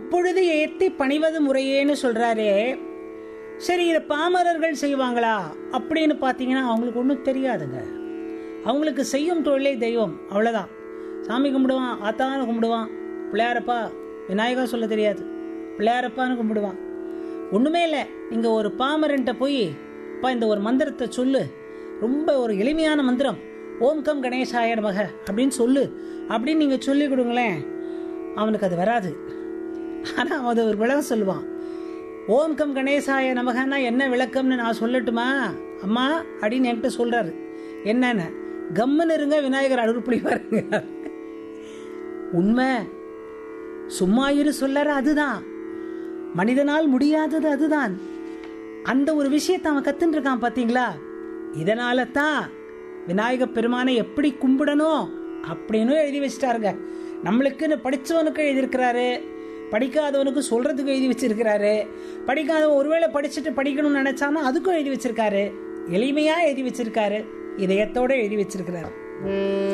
முப்பொழுது ஏத்தி பணிவது முறையேன்னு சொல்றாரே சரி இதை பாமரர்கள் செய்வாங்களா அப்படின்னு பார்த்தீங்கன்னா அவங்களுக்கு ஒன்றும் தெரியாதுங்க அவங்களுக்கு செய்யும் தொழிலே தெய்வம் அவ்வளோதான் சாமி கும்பிடுவான் ஆத்தான்னு கும்பிடுவான் பிள்ளையாரப்பா விநாயகா சொல்ல தெரியாது பிள்ளையாரப்பான்னு கும்பிடுவான் ஒன்றுமே இல்லை நீங்கள் ஒரு பாமரன்ட்ட போய் அப்பா இந்த ஒரு மந்திரத்தை சொல்லு ரொம்ப ஒரு எளிமையான மந்திரம் ஓம் கம் கணேசாய நமக அப்படின்னு சொல்லு அப்படின்னு நீங்கள் சொல்லி கொடுங்களேன் அவனுக்கு அது வராது ஆனால் அவன் அது ஒரு விளக்கம் சொல்லுவான் ஓம் கம் கணேசாய நமகன்னா என்ன விளக்கம்னு நான் சொல்லட்டுமா அம்மா அப்படின்னு என்கிட்ட சொல்றாரு என்னன்னு கம்முன்னு இருங்க விநாயகர் அருள் புரிவாருங்க உண்மை சும்மா இரு சொல்லற அதுதான் மனிதனால் முடியாதது அதுதான் அந்த ஒரு விஷயத்தை அவன் கத்துன்னு இருக்கான் பாத்தீங்களா இதனால தான் விநாயக பெருமானை எப்படி கும்பிடணும் அப்படின்னு எழுதி வச்சிட்டாருங்க நம்மளுக்குன்னு படிச்சவனுக்கு எழுதியிருக்கிறாரு படிக்காதவனுக்கு சொல்றதுக்கு எழுதி வச்சிருக்கிறாரு படிக்காதவன் ஒருவேளை படிச்சுட்டு படிக்கணும்னு நினைச்சானா அதுக்கும் எழுதி வச்சிருக்காரு எளிமையா எழுதி வச்சிருக்காரு இதயத்தோட எழுதி வச்சிருக்கிறாரு